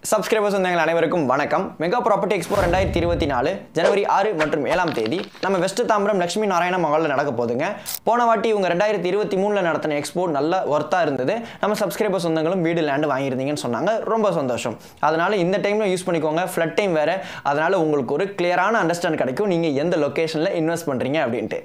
subscribers வந்தவங்க அனைவருக்கும் வணக்கம் மெகா ப்ராப்பர்ட்டி எக்ஸ்போ ரெண்டாயிரத்தி இருபத்தி நாலு ஜனவரி ஆறு மற்றும் ஏழாம் தேதி நம்ம வெஸ்ட் தாம்பரம் லட்சுமி நாராயண மகாலில் நடக்க போகுதுங்க போன வாட்டி இவங்க ரெண்டாயிரத்தி இருபத்தி மூணில் நடத்தின எக்ஸ்போ நல்ல ஒர்த்தாக இருந்தது நம்ம சப்ஸ்கிரைபர்ஸ் சொந்தங்களும் வீடு லேண்டு வாங்கியிருந்தீங்கன்னு சொன்னாங்க ரொம்ப சந்தோஷம் அதனால இந்த டைமில் யூஸ் பண்ணிக்கோங்க ஃப்ளட் டைம் வேறு அதனால உங்களுக்கு ஒரு கிளியரான அண்டர்ஸ்டாண்ட் கிடைக்கும் நீங்கள் எந்த லொக்கேஷனில் இன்வெஸ்ட் பண்ணுறீங்க அப்படின்ட்டு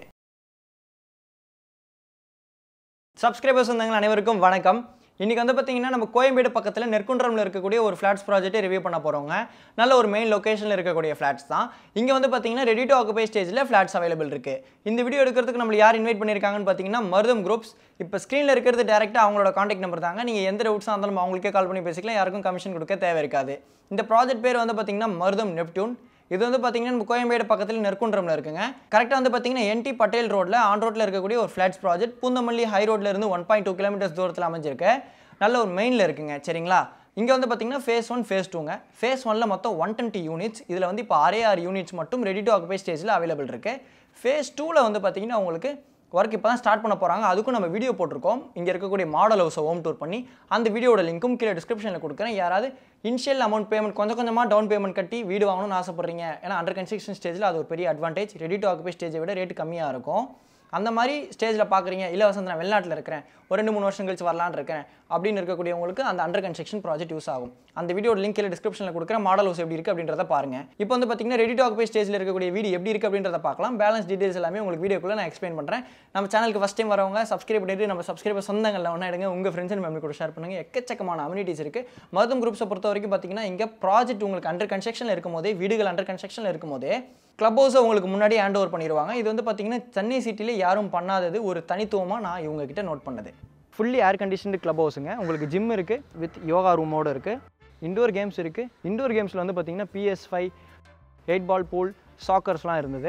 சப்ஸ்கிரைபர்ஸ் வந்தவங்க அனைவருக்கும் வணக்கம் இன்றைக்கி வந்து பார்த்தீங்கன்னா நம்ம கோயம்பேடு பக்கத்தில் நெற்குன்றமில் இருக்கக்கூடிய ஒரு ஃப்ளாட்ஸ் ப்ராஜெக்ட்டை ரிவ்யூ பண்ண போகிறோங்க நல்ல ஒரு மெயின் லொக்கேஷனில் இருக்கக்கூடிய ஃப்ளாட்ஸ் தான் இங்கே வந்து பார்த்தீங்கன்னா ரெடி டு ஆக்குபை ஸ்டேஜில் ஃப்ளாட்ஸ் அவைலபிள் இருக்குது இந்த வீடியோ எடுக்கிறதுக்கு நம்மளை யார் இன்வைட் பண்ணியிருக்காங்கன்னு பார்த்தீங்கன்னா மருதம் குரூப்ஸ் இப்போ ஸ்க்ரீனில் இருக்கிறது டேரெக்டாக அவங்களோட காண்டாக்ட் நம்பர் தாங்க நீங்கள் எந்த டவுட்ஸாக இருந்தாலும் அவங்களுக்கே கால் பண்ணி பேசிக்கலாம் யாருக்கும் கமிஷன் கொடுக்க தேவை இருக்காது இந்த ப்ராஜெக்ட் பேர் வந்து பார்த்தீங்கன்னா மருதம் நெப்டியூன் இது வந்து பார்த்தீங்கன்னா நம்ம கோயம்பேடு பக்கத்தில் நெற்குன்றமில் இருக்குங்க கரெக்டாக வந்து பார்த்தீங்கன்னா என்டி பட்டேல் ரோட்டில் ஆன் ரோட்டில் இருக்கக்கூடிய ஒரு ஃப்ளாட்ஸ் ப்ராஜெக்ட் பூந்தமல்லி ஹை ரோட்ல இருந்து ஒன் பாயிண்ட் டூ கிலோமீட்டர்ஸ் தூரத்தில் அமைஞ்சிருக்கு நல்ல ஒரு மெயினில் இருக்குங்க சரிங்களா இங்கே வந்து பார்த்தீங்கன்னா ஃபேஸ் ஒன் ஃபேஸ் டூங்க ஃபேஸ் ஒனில் மொத்தம் ஒன் டுவெண்ட்டி யூனிட்ஸ் இதில் வந்து இப்போ ஆறே ஆறு யூனிட்ஸ் மட்டும் ரெடி டு ஆக்குபை ஸ்டேஜில் அவைலபிள் இருக்குது ஃபேஸ் டூவில் வந்து பார்த்தீங்கன்னா உங்களுக்கு ஒர்க் இப்போ தான் ஸ்டார்ட் பண்ண போகிறாங்க அதுக்கும் நம்ம வீடியோ போட்டிருக்கோம் இங்கே இருக்கக்கூடிய மாடல் ஹவுஸை ஹோம் டூர் பண்ணி அந்த வீடியோட லிங்க்கும் கீழே டிஸ்கிரிப்ஷனில் கொடுக்குறேன் யாராவது இனிஷியல் அமௌண்ட் பேமெண்ட் கொஞ்சம் கொஞ்சமாக டவுன் பேமெண்ட் கட்டி வீடு வாங்கணும்னு ஆசைப்பட்றீங்க ஏன்னா அண்டர் கன்ஸ்ட்ரக்ஷன் ஸ்டேஜில் அது ஒரு பெரிய அட்வான்டேஜ் ரெடி டு ஆக்குபை ஸ்டேஜை விட ரேட் கம்மியாக இருக்கும் அந்த மாதிரி ஸ்டேஜில் பார்க்குறீங்க இல்லை வசந்த் நான் வெளிநாட்டில் இருக்கிறேன் ஒரு ரெண்டு மூணு வருஷம் கழிச்சு வரலான்னு இருக்கேன் அப்படின்னு இருக்கக்கூடியவங்களுக்கு அந்த அண்டர் கன்ஸ்ட்ரக்ஷன் ப்ராஜெக்ட் யூஸ் ஆகும் அந்த வீடியோட லிங்க் கீழே டிஸ்கிரிப்ஷனில் கொடுக்குற மாடல் ஹவுஸ் எப்படி இருக்குது அப்படின்றத பாருங்க இப்போ வந்து பார்த்தீங்கன்னா ரெடி டு ஆக்குபை ஸ்டேஜில் இருக்கக்கூடிய வீடு எப்படி இருக்குது அப்படின்றத பார்க்கலாம் பேலன்ஸ் டீடைல்ஸ் எல்லாமே உங்களுக்கு வீடியோக்குள்ளே நான் எக்ஸ்பிளைன் பண்ணுறேன் நம்ம சேனலுக்கு ஃபஸ்ட் டைம் வரவங்க சப்ஸ்கிரைப் பண்ணிட்டு நம்ம சப்ஸ்கிரைபர் சொந்தங்களில் ஒன்றா எடுங்க உங்கள் ஃப்ரெண்ட்ஸ் அண்ட் ஃபேமிலி கூட ஷேர் பண்ணுங்கள் எக்கச்சக்கமான அம்யூனிட்டிஸ் இருக்குது மருதம் குரூப்ஸை பொறுத்த வரைக்கும் பார்த்தீங்கன்னா இங்கே ப்ராஜெக்ட் உங்களுக்கு அண்டர் கன்ஸ்ட்ரக்ஷனில் இருக்கும் போதே வீடுகள் அண்டர் கன்ஸ்ட்ரக்ஷனில் இருக்கும் போதே கிளப் ஹவுஸை உங்களுக்கு முன்னாடி ஹேண்ட் ஓவர் பண்ணிடுவாங்க இது வந்து பார்த்தீங்கன்னா சென்னை சிட்டியில் யாரும் பண்ணாதது ஒரு தனித்துவமாக நான் இவங்க கிட்ட நோட் பண்ணது ஃபுல்லி ஏர் கண்டிஷன்டு கிளப் ஹவுஸுங்க உங்களுக்கு ஜிம் இருக்குது வித் யோகா ரூமோடு இருக்குது இண்டோர் கேம்ஸ் இருக்குது இண்டோர் கேம்ஸில் வந்து பார்த்தீங்கன்னா PS five eight ball pool சாக்கர்ஸ்லாம் இருந்தது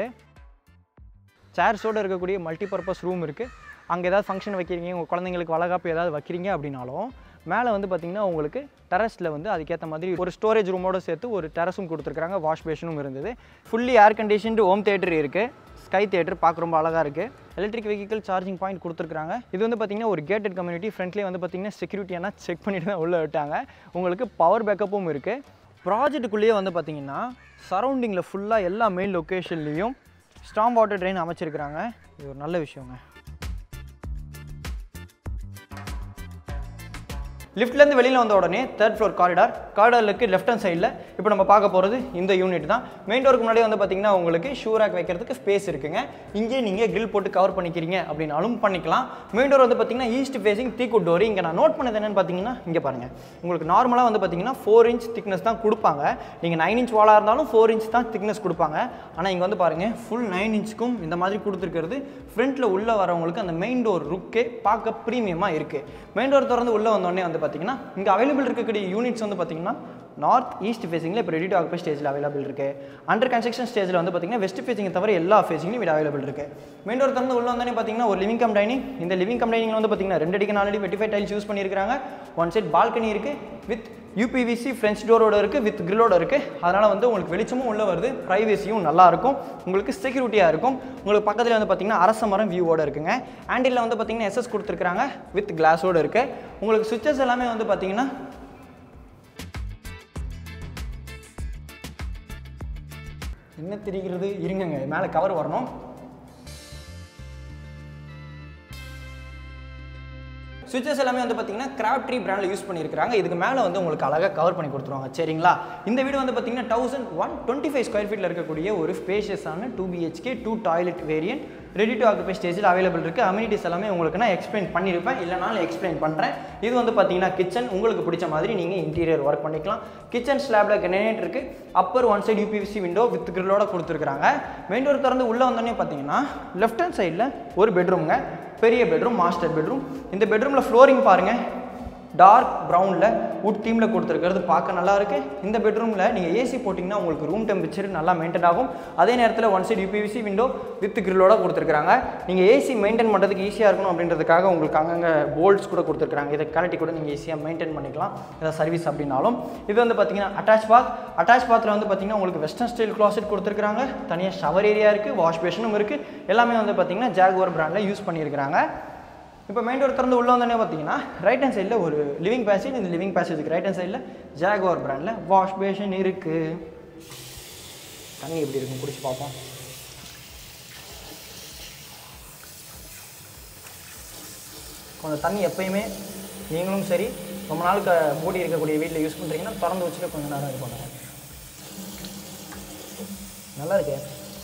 சேர்ஸோடு இருக்கக்கூடிய மல்டிபர்பஸ் ரூம் இருக்குது அங்கே ஏதாவது ஃபங்க்ஷன் வைக்கிறீங்க உங்கள் குழந்தைங்களுக்கு வளகாப்பு ஏதாவது வைக்கிறீங்க அப்படின்னாலும் மேலே வந்து பார்த்தீங்கன்னா உங்களுக்கு டெரஸில் வந்து அதுக்கேற்ற மாதிரி ஒரு ஸ்டோரேஜ் ரூமோடு சேர்த்து ஒரு டெரஸும் கொடுத்துருக்காங்க வாஷ் பேஷனும் இருந்தது fully air conditioned home theatre இருக்குது ஸ்கை தேட்டர் பார்க்க ரொம்ப அழகாக இருக்குது எலக்ட்ரிக் வெஹிக்கிள் சார்ஜிங் பாயிண்ட் கொடுத்துருக்காங்க இது வந்து பார்த்தீங்கன்னா ஒரு கேட்டட் கம்யூனிட்டி ஃப்ரண்ட்லேயே வந்து பார்த்தீங்கன்னா செக்யூரிட்டியான செக் பண்ணிட்டு தான் உள்ளே விட்டாங்க உங்களுக்கு பவர் பேக்கப்பும் இருக்குது ப்ராஜெக்ட்டுக்குள்ளேயே வந்து பார்த்தீங்கன்னா சரௌண்டிங்கில் ஃபுல்லாக எல்லா மெயின் லொக்கேஷன்லேயும் ஸ்டாம் வாட்டர் ட்ரெயின் அமைச்சிருக்கிறாங்க இது ஒரு நல்ல விஷயங்க லிஃப்ட்லேருந்து வெளியில் வந்த உடனே தேர்ட் ஃப்ளோர் காரிடார் காரிடாருக்கு லெஃப்ட் ஹேண்ட் சைடில் இப்போ நம்ம பார்க்க போகிறது இந்த யூனிட் தான் மெயின் டோருக்கு முன்னாடி வந்து பார்த்தீங்கன்னா உங்களுக்கு ஷூ ரேக் வைக்கிறதுக்கு ஸ்பேஸ் இருக்குங்க இங்கே நீங்கள் grill போட்டு கவர் பண்ணிக்கிறீங்க அப்படின்னாலும் பண்ணிக்கலாம் மெயின் டோர் வந்து பார்த்தீங்கன்னா ஈஸ்ட் ஃபேசிங் தீக்குட் டோர் இங்கே நான் நோட் பண்ணது என்னன்னு பார்த்தீங்கன்னா இங்கே பாருங்கள் உங்களுக்கு நார்மலாக வந்து பார்த்தீங்கன்னா ஃபோர் இன்ச் திக்னஸ் தான் கொடுப்பாங்க நீங்கள் நைன் இன்ச் வாலாக இருந்தாலும் ஃபோர் இன்ச் தான் திக்னஸ் கொடுப்பாங்க ஆனால் இங்கே வந்து பாருங்கள் ஃபுல் நைன் இன்ச்சுக்கும் இந்த மாதிரி கொடுத்துருக்கிறது ஃப்ரண்ட்டில் உள்ளே வரவங்களுக்கு அந்த மெயின் டோர் ருக்கே பார்க்க ப்ரீமியமாக இருக்குது மெயின் டோர் திறந்து உள்ளே வந்தோடனே வந்து பார்த்தீங்கன்னா இங்கே அவைலபிள் இருக்கக்கூடிய யூனிட்ஸ் வந்து பார்த்தீங்கன்னா நார்த் ஈஸ்ட் ஃபேசிங்கில் இப்போ ரெடி டு ஆக்குபை ஸ்டேஜில் அவைலபிள் இருக்குது அண்டர் கன்ஸ்ட்ரக்ஷன் ஸ்டேஜில் வந்து பார்த்தீங்கன்னா வெஸ்ட் ஃபேசிங்கை தவிர எல்லா ஃபேசிங்லையும் இது அவைலபிள் இருக்குது மெயின் டோர் திறந்து உள்ள வந்தோடனே பார்த்தீங்கன்னா ஒரு லிவிங் கம் டைனிங் இந்த லிவிங் கம் டைனிங் வந்து பார்த்தீங்கன்னா ரெண்டு அடிக்கு நாலு வெட்டி ஃபைவ் டைல்ஸ் யூஸ் பண்ணியிருக்காங்க ஒன் சைட் பால்கனி இருக்குது வித் யூபிவிசி ஃப்ரெஞ்ச் டோரோட இருக்குது வித் கிரிலோட இருக்குது அதனால் வந்து உங்களுக்கு வெளிச்சமும் உள்ளே வருது ப்ரைவேசியும் நல்லா இருக்கும் உங்களுக்கு செக்யூரிட்டியாக இருக்கும் உங்களுக்கு பக்கத்தில் வந்து பார்த்தீங்கன்னா அரச மரம் வியூவோட இருக்குங்க ஹேண்டில் வந்து பார்த்தீங்கன்னா எஸ்எஸ் கொடுத்துருக்காங்க வித் கிளாஸோடு இருக்குது உங்களுக்கு சுவிச்சஸ் எல்லாமே வந்து பார்த்தீங்கன்னா என்ன தெரிகிறது இருங்கங்க மேலே கவர் வரணும் சுவிச்சஸ் எல்லாமே வந்து பார்த்தீங்கன்னா கிராஃப்ட் ட்ரீ பிராண்டில் யூஸ் பண்ணியிருக்காங்க இதுக்கு மேலே வந்து உங்களுக்கு அழகாக கவர் பண்ணி கொடுத்துருவாங்க சரிங்களா இந்த வீடு வந்து பார்த்தீங்கன்னா thousand one twenty five square ஃபீட்டில் இருக்கக்கூடிய ஒரு ஸ்பேஷியஸான two BHK two toilet variant ready to occupy ஸ்டேஜில் அவைலபிள் இருக்குது அம்யூனிட்டிஸ் எல்லாமே உங்களுக்கு நான் எக்ஸ்பிளைன் பண்ணியிருப்பேன் இல்லைனாலும் எக்ஸ்பிளைன் பண்ணுறேன் இது வந்து பார்த்தீங்கன்னா கிச்சன் உங்களுக்கு பிடிச்ச மாதிரி நீங்கள் இன்டீரியர் ஒர்க் பண்ணிக்கலாம் கிச்சன் ஸ்லாபில் கிரனேட் இருக்குது upper one side UPVC window with கிரிலோட கொடுத்துருக்காங்க மெயின் டோர் திறந்து உள்ளே வந்தோடனே பார்த்தீங்கன்னா லெஃப்ட் ஹேண்ட் சைடில் ஒரு பெட்ரூம்ங்க பெரிய பெட்ரூம் மாஸ்டர் பெட்ரூம் இந்த பெட்ரூமில் ஃப்ளோரிங் பாருங்கள் டார்க் ப்ரௌனில் வுட் தீமில் கொடுத்துருக்கிறது பார்க்க நல்லா இருக்கு இந்த பெட்ரூமில் நீங்கள் ஏசி போட்டிங்கன்னா உங்களுக்கு ரூம் டெம்பரேச்சர் நல்லா மெயின்டைன் ஆகும் அதே நேரத்தில் one side UPVC window with கிரிலோட கொடுத்துருக்காங்க நீங்கள் ஏசி மெயின்டைன் பண்ணுறதுக்கு ஈஸியாக இருக்கணும் அப்படின்றதுக்காக உங்களுக்கு அங்கங்கே போல்ட்ஸ் கூட கொடுத்துருக்காங்க இதை கலட்டி கூட நீங்கள் ஈஸியாக மெயின்டைன் பண்ணிக்கலாம் ஏதாவது சர்வீஸ் அப்படின்னாலும் இது வந்து பார்த்தீங்கன்னா அட்டாச் பாத் அட்டாச் பாத்தில் வந்து பார்த்தீங்கன்னா உங்களுக்கு வெஸ்டர்ன் ஸ்டைல் க்ளாசெட் கொடுத்துருக்காங்க தனியாக ஷவர் ஏரியா இருக்குது வாஷ் பேஷனும் இருக்குது எல்லாமே வந்து பார்த்தீங்கன்னா ஜாகுவர் பிராண்டில் யூஸ் பண்ணியிருக்கிறாங்க இப்போ மெயின் டோர் திறந்து உள்ளே வந்தோடனே பார்த்தீங்கன்னா ரைட் ஹேண்ட் சைடில் ஒரு லிவிங் பேசேஜ் இந்த லிவிங் பேசேஜுக்கு ரைட் ஹேண்ட் சைடில் ஜாகுவார் பிராண்டில் வாஷ் பேஷன் இருக்குது தண்ணி எப்படி இருக்கும் குடிச்சு பார்ப்போம் கொஞ்சம் தண்ணி எப்பயுமே நீங்களும் சரி ரொம்ப நாளுக்கு மூடி இருக்கக்கூடிய வீட்டில் யூஸ் பண்ணுறீங்கன்னா திறந்து வச்சுட்டு கொஞ்சம் நேரம் இது பண்ணுங்க நல்லா இருக்கே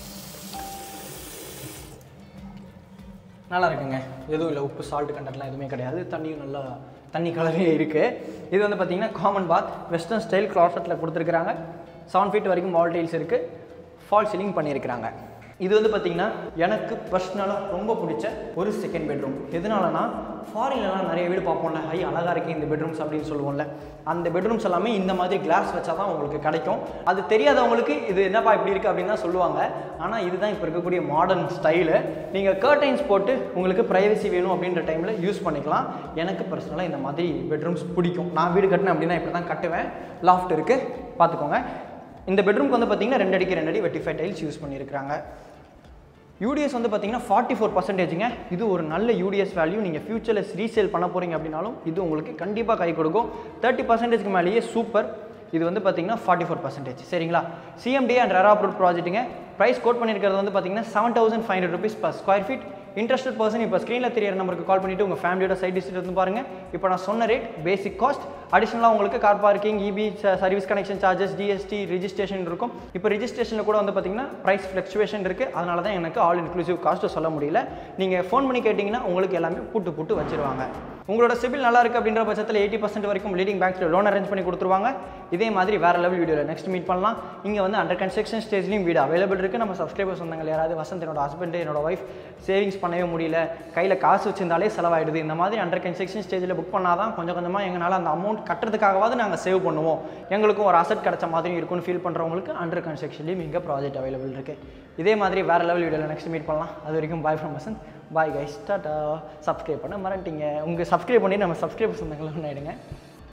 நல்லா இருக்குங்க எதுவும் இல்லை உப்பு சால்ட் கண்டென்ட்லாம் எதுவுமே கிடையாது தண்ணியும் நல்லா தண்ணி கலரே இருக்குது இது வந்து பார்த்தீங்கன்னா காமன் பாத் வெஸ்டர்ன் ஸ்டைல் க்ளாசெட்டில் கொடுத்துருக்குறாங்க செவன் ஃபீட் வரைக்கும் வால் டைல்ஸ் இருக்குது ஃபால் சீலிங் பண்ணியிருக்கிறாங்க இது வந்து பார்த்தீங்கன்னா எனக்கு பர்சனலாக ரொம்ப பிடிச்ச ஒரு செகண்ட் பெட்ரூம் எதனாலனா ஃபாரின்லலாம் நிறைய வீடு பார்ப்போம்ல ஐ அழகாக இருக்குது இந்த பெட்ரூம்ஸ் அப்படின்னு சொல்லுவோம்ல அந்த பெட்ரூம்ஸ் எல்லாமே இந்த மாதிரி கிளாஸ் வச்சா தான் உங்களுக்கு கிடைக்கும் அது தெரியாதவங்களுக்கு இது என்னப்பா இப்படி இருக்குது அப்படின்னு தான் சொல்லுவாங்க ஆனால் இதுதான் இப்போ இருக்கக்கூடிய மாடர்ன் ஸ்டைலு நீங்கள் கர்டைன்ஸ் போட்டு உங்களுக்கு ப்ரைவசி வேணும் அப்படின்ற டைமில் யூஸ் பண்ணிக்கலாம் எனக்கு பர்சனலாக இந்த மாதிரி பெட்ரூம்ஸ் பிடிக்கும் நான் வீடு கட்டினேன் அப்படின்னா இப்படி தான் கட்டுவேன் லாஃப்ட் இருக்குது பார்த்துக்கோங்க இந்த பெட்ரூம்க்கு வந்து பார்த்தீங்கன்னா ரெண்டு அடிக்கு ரெண்டு அடி வெட்டிஃபை டைல்ஸ் யூஸ் பண்ணியிருக்காங்க யூடிஎஸ் வந்து பார்த்தீங்கன்னா ஃபார்ட்டி ஃபோர் பர்சன்டேஜுங்க இது ஒரு நல்ல யூடிஎஸ் வேல்யூ நீங்கள் ஃபியூச்சரில் ரீசேல் பண்ண போகிறீங்க அப்படின்னாலும் இது உங்களுக்கு கண்டிப்பாக கை கொடுக்கும் தேர்ட்டி பர்சன்டேஜ்க்கு மேலேயே சூப்பர் இது வந்து பார்த்தீங்கன்னா ஃபார்ட்டி ஃபோர் பர்சன்டேஜ் சரிங்களா சிஎம்டி அண்ட் ரெரா அப்ரூவ் ப்ராஜெக்ட்டுங்க ப்ரைஸ் கோட் பண்ணியிருக்கிறது வந்து பார்த்தீங்கன்னா seven thousand five hundred rupees per square feet interested person இப்போ ஸ்க்ரீனில் தெரியற நம்பருக்கு கால் பண்ணிவிட்டு உங்கள் ஃபேமிலியோட சைட் டிஸ்ட்ரிக்ட் வந்து பாருங்கள் இப்போ நான் சொன்ன ரேட் பேசிக் காஸ்ட் அடிஷனலாக உங்களுக்கு car parking EB service connection charges GST registration இருக்கும் இப்போ ரிஜிஸ்ட்ரேஷனில் கூட வந்து பார்த்தீங்கன்னா ப்ரைஸ் ஃப்ளக்சுவேஷன் இருக்குது அதனால தான் எனக்கு ஆல் இன்க்ளூசிவ் காஸ்ட்டு சொல்ல முடியல நீங்கள் ஃபோன் பண்ணி கேட்டிங்கன்னா உங்களுக்கு எல்லாமே புட்டு புட்டு வச்சிருவாங்க உங்களோட சிபில் நல்லா இருக்குது அப்படின்ற பட்சத்தில் எயிட்டி பர்சன்ட் வரைக்கும் லீடிங் பேங்க்ஸில் லோன் அரேஞ்ச் பண்ணி கொடுத்துருவாங்க இதே மாதிரி வேறு லெவல் வீடியோவில் நெக்ஸ்ட் மீட் பண்ணலாம் இங்கே வந்து அண்டர் கன்ஸ்ட்ரக்ஷன் ஸ்டேஜ்லையும் வீடு அவைலபிள் இருக்குது நம்ம சப்ஸ்கிரைபர்ஸ் வந்தாங்க யாராவது வசந்த் என்னோட ஹஸ்பண்ட் என்னோட ஒய்ஃப் சேவிங்ஸ் பண்ணவே முடியல கையில் காசு வச்சிருந்தாலே செலவாயிடுது இந்த மாதிரி அண்டர் கன்ஸ்ட்ரக்ஷன் ஸ்டேஜில் புக் பண்ணால் தான் கொஞ்சம் கொஞ்சமாக எங்களால் அந்த அமௌண்ட் கட்டுறதுக்காகவாவது நாங்கள் சேவ் பண்ணுவோம் எங்களுக்கும் ஒரு அசட் கிடைச்ச மாதிரி இருக்கும்னு ஃபீல் பண்ணுறவங்களுக்கு அண்டர் கன்ஸ்ட்ரக்ஷன்லேயும் இங்கே ப்ராஜெக்ட் அவைலபிள் இருக்குது இதே மாதிரி வேறு லெவல் வீடியோவில் நெக்ஸ்ட் மீட் பண்ணலாம் அது வரைக்கும் bye from Vasanth bye guys டாட்டா சப்ஸ்கிரைப் பண்ண மறந்துட்டீங்க உங்கள் சப்ஸ்கிரைப் பண்ணி நம்ம சப்ஸ்கிரைபர்ஸ் இருந்தாங்களும் ஆகிடுங்க